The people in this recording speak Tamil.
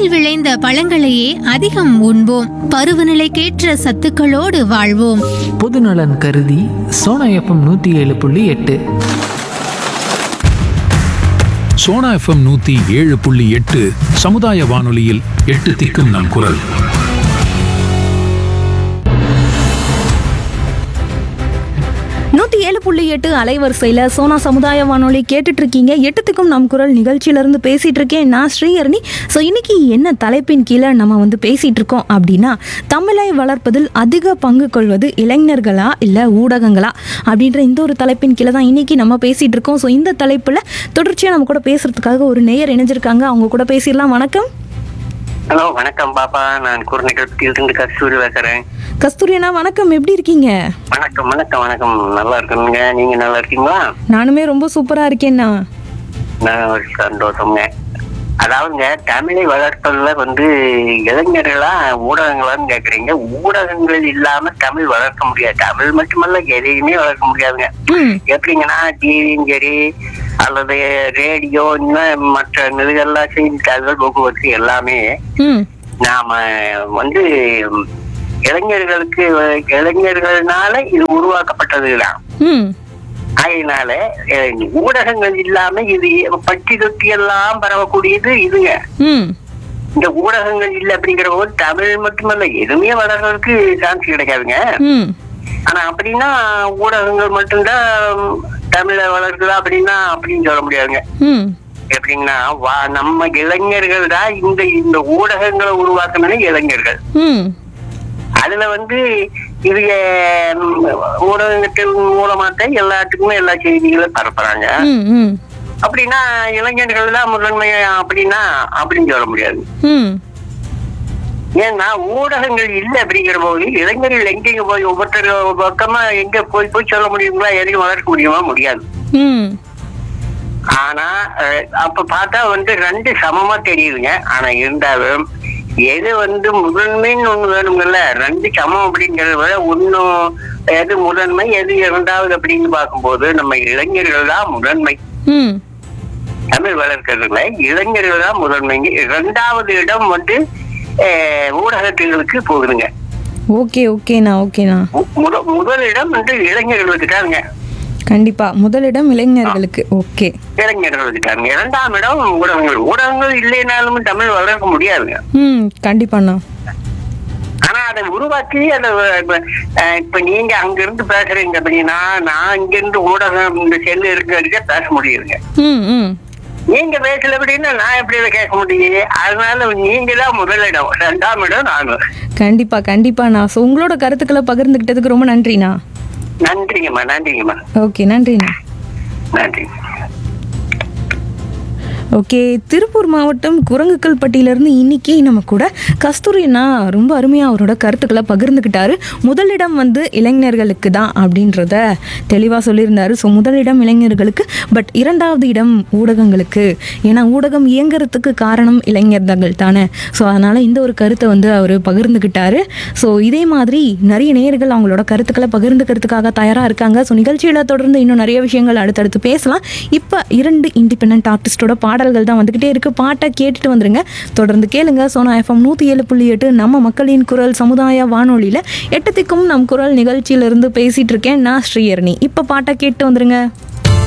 மண்ணில் விளைந்த பழங்களையே அதிகம் உண்போம் பருவநிலைக்கேற்ற சத்துக்களோடு வாழ்வோம் பொதுநலன் கருதி சோனா எஃப்எம் நூற்றி ஏழு புள்ளி எட்டு சோனா எஃப்எம் நூத்தி ஏழு புள்ளி எட்டு சமுதாய வானொலியில் எட்டு திக்கும் நம் குரல் நூற்றி ஏழு புள்ளி எட்டு அலைவரிசையில் சோனா சமுதாய வானொலி கேட்டுட்டு இருக்கீங்க எட்டுத்துக்கும் நம் குரல் நிகழ்ச்சியிலேருந்து பேசிகிட்டு இருக்கேன் நான் ஸ்ரீஹரணி ஸோ இன்னைக்கு என்ன தலைப்பின் கீழே நம்ம வந்து பேசிகிட்டு இருக்கோம் அப்படின்னா தமிழை வளர்ப்பதில் அதிக பங்கு கொள்வது இளைஞர்களா இல்லை ஊடகங்களா அப்படின்ற இந்த ஒரு தலைப்பின் கீழே தான் இன்னைக்கு நம்ம பேசிகிட்டு இருக்கோம் ஸோ இந்த தலைப்பில் தொடர்ச்சியாக நம்ம கூட பேசுறதுக்காக ஒரு நேயர் இணைஞ்சிருக்காங்க அவங்க கூட பேசிடலாம் வணக்கம் ஹலோ வணக்கம் பாப்பா நான் குறுநிகழ்ச்சியில் இருந்து கஸ்தூரி பேசுறேன் கஸ்தூரியனா வணக்கம் எப்படி இருக்கீங்க வணக்கம் வணக்கம் வணக்கம் நல்லா இருக்கணுங்க நீங்க நல்லா இருக்கீங்களா நானுமே ரொம்ப சூப்பராக இருக்கேன்னா நான் ஒரு சந்தோஷம்ங்க அதாவதுங்க தமிழை வளர்ப்பதுல வந்து இளைஞர்களா ஊடகங்களான்னு கேக்குறீங்க ஊடகங்கள் இல்லாம தமிழ் வளர்க்க முடியாது தமிழ் மட்டுமல்ல எதையுமே வளர்க்க முடியாதுங்க ம் எப்படிங்கன்னா டிவியும் சரி அல்லது ரேடியோ இன்னும் மற்ற இதுகள்லாம் செய்தித்தாள்கள் போக்குவரத்து எல்லாமே ம் நாம வந்து இளைஞர்களுக்கு இளைஞர்கள்னால இது உருவாக்கப்பட்டதுதான் ம் அதனால அஹ், ஊடகங்கள் இல்லாம இது பட்டி தொட்டி எல்லாம் பரவக்கூடியது இதுங்க ம் இந்த ஊடகங்கள் இல்லை அப்படிங்கிற போது தமிழ் மட்டுமல்ல எதுவுமே வளர்றதுக்கு சான்ஸ் கிடைக்காதுங்க ம் ஆனா அப்படின்னா ஊடகங்கள் மட்டும்தான் தமிழை வளர்க்குதா அப்படின்னா அப்படின்னு சொல்ல முடியாதுங்க ம் எப்படின்னா வா நம்ம இளைஞர்கள் தான் இந்த இந்த ஊடகங்களை உருவாக்கணும் இளைஞர்கள் ம் அதுல வந்து இது ம், ஊடகத்தின் மூலமாத்தான் எல்லாத்துக்குமே எல்லா செய்திகளும் பரப்புறாங்க ம் ம் அப்படின்னா இளைஞர்கள் தான் முதன்மை அப்படின்னா அப்படின்னு சொல்ல முடியாது ம் ஏன்னா ஊடகங்கள் இல்லை அப்படிங்கிற போது இளைஞர்கள் எங்கெங்க போய் ஒவ்வொருத்தர் பக்கமா எங்க போய் போய் சொல்ல முடியுங்களா எதையும் வளர்க்க முடியுமா முடியாது ம் ஆனா அஹ், அப்ப பார்த்தா வந்து ரெண்டு சமமா தெரியுதுங்க ஆனா இருந்தாலும் எது வந்து முதன்மைன்னு ஒண்ணு வேணுங்கல்ல ரெண்டு சமம் அப்படிங்கறத விட ஒன்னும் எது முதன்மை எது இரண்டாவது அப்படின்னு பார்க்கும்போது நம்ம இளைஞர்கள் தான் முதன்மை ம் தமிழ் வளர்க்கறதுல இளைஞர்கள் தான் முதன்மைங்க இரண்டாவது இடம் வந்து அஹ், ஊடகத்திற்கு போகுதுங்க ஓகே ஓகேண்ணா ஓகேண்ணா மு- முத- முதலிடம் வந்து இளைஞர்களுக்கு தானுங்க கண்டிப்பா முதலிடம் இளைஞர்களுக்கு ஓகே இளைஞர்களுக்கு தானுங்க இரண்டாம் இடம் ஊடகங்கள் ஊடகங்கள் இல்லைனாலும் தமிழ் வளர்க்க முடியாதுங்க ம் கண்டிப்பாண்ணா ஆனா அதை உருவாக்கி அதை இப்ப, அஹ், இப்ப நீங்க அங்க இருந்து பேசுறீங்க அப்படின்னா நான் இங்க இருந்து ஊடகம் இந்த செல்லு இருக்க பேச முடியுதுங்க ம் ம் நீங்க பேசல அப்படின்னா நான் எப்படி இதை கேட்க முடியுது அதனால நீங்க தான் முதலிடம் ரெண்டாம் இடம் நானும் கண்டிப்பா கண்டிப்பாண்ணா ஸோ உங்களோட கருத்துக்களை பகிர்ந்துக்கிட்டதுக்கு ரொம்ப நன்றிண்ணா நன்றிங்கம்மா நன்றிங்கம்மா ஓகே நன்றிண்ணா நன்றி ஓகே திருப்பூர் மாவட்டம் குரங்குக்கல் பட்டியிலேருந்து இன்னைக்கு நம்ம கூட கஸ்தூரினா ரொம்ப அருமையாக அவரோட கருத்துக்களை பகிர்ந்துக்கிட்டாரு முதலிடம் வந்து இளைஞர்களுக்கு தான் அப்படின்றத தெளிவாக சொல்லியிருந்தாரு ஸோ முதலிடம் இளைஞர்களுக்கு பட் இரண்டாவது இடம் ஊடகங்களுக்கு ஏன்னா ஊடகம் இயங்குறதுக்கு காரணம் இளைஞர்கள் தானே ஸோ அதனால் இந்த ஒரு கருத்தை வந்து அவர் பகிர்ந்துக்கிட்டாரு ஸோ இதே மாதிரி நிறைய நேயர்கள் அவங்களோட கருத்துக்களை பகிர்ந்துக்கிறதுக்காக தயாராக இருக்காங்க ஸோ நிகழ்ச்சியில் தொடர்ந்து இன்னும் நிறைய விஷயங்கள் அடுத்தடுத்து பேசலாம் இப்போ இரண்டு இண்டிபெண்ட் ஆர்டிஸ்டோட பாடல்கள் தான் வந்துக்கிட்டே இருக்கு பாட்டை கேட்டுட்டு வந்துருங்க தொடர்ந்து கேளுங்க சோனா எஃப்எம் நூற்றி ஏழு புள்ளி எட்டு நம்ம மக்களின் குரல் சமுதாய வானொலியில் எட்டு திக்கும் நம் குரல் நிகழ்ச்சியிலிருந்து பேசிட்டு இருக்கேன் நான் ஸ்ரீயர்ணி இப்போ பாட்டை கேட்டு வந்துருங்க